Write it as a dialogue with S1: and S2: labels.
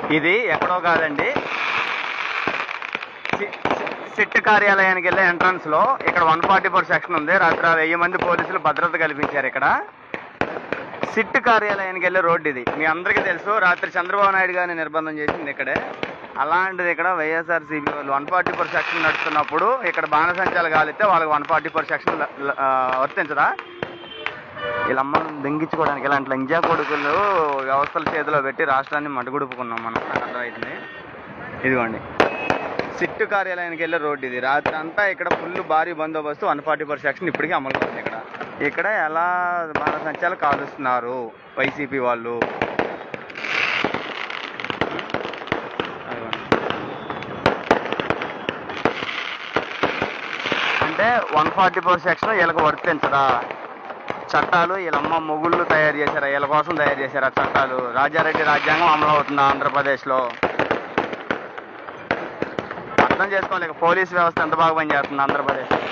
S1: ఇది ఎక్కడో కాదండి సి- సి- సిట్ కార్యాలయానికి వెళ్ళే ఎంట్రన్స్ లో ఇక్కడ వన్ ఫార్టీ ఫోర్ సెక్షన్ ఉంది రాత్రి వెయ్యి మంది పోలీసులు భద్రత కల్పించారు ఇక్కడ సిట్ కార్యాలయానికి వెళ్ళే రోడ్డు ఇది మీ అందరికీ తెలుసు రాత్రి చంద్రబాబు నాయుడు గారిని నిర్బంధం చేసింది ఇక్కడే అలాంటిది ఇక్కడ వైఎస్ఆర్ సిబి వాళ్ళు వన్ ఫార్టీ ఫోర్ సెక్షన్ నడుస్తున్నప్పుడు ఇక్కడ బాణసంచాలు కాలిస్తే వాళ్ళకి వన్ ఫార్టీ ఫోర్ సెక్షన్ వర్తించదా వీళ్ళమ్మను దెంగించుకోవడానికి ఇలాంటి లంజా కొడుకులు వ్యవస్థల చేతిలో పెట్టి రాష్ట్రాన్ని మడుగుడుపుకున్నాం మనం నాకు అర్థమైంది ఇదిగోండి సిట్టు కార్యాలయానికి వెళ్ళే రోడ్డు ఇది రాత్రి అంతా ఇక్కడ ఫుల్ భారీ బందోబస్తు వన్ ఫార్టీ ఫోర్ సెక్షన్ ఇప్పటికీ అమలు ఉంది ఇక్కడ ఇక్కడ ఎలా బాణసంచాలు కాలుస్తున్నారు వైసీపీ వాళ్ళు అదిగోండి. అంటే వన్ ఫార్టీ ఫోర్ సెక్షన్ వీళ్ళకి వర్తించదా చట్టాలు వీళ్ళమ్మ మొగుళ్ళు తయారు చేశారా వీళ్ళ కోసం తయారు చేశారా చట్టాలు రాజారెడ్డి రాజ్యాంగం అమలు అవుతుంది ఆంధ్రప్రదేశ్లో అర్థం చేసుకోవాలి ఇక పోలీస్ వ్యవస్థ ఎంత బాగా పనిచేస్తుంది ఆంధ్రప్రదేశ్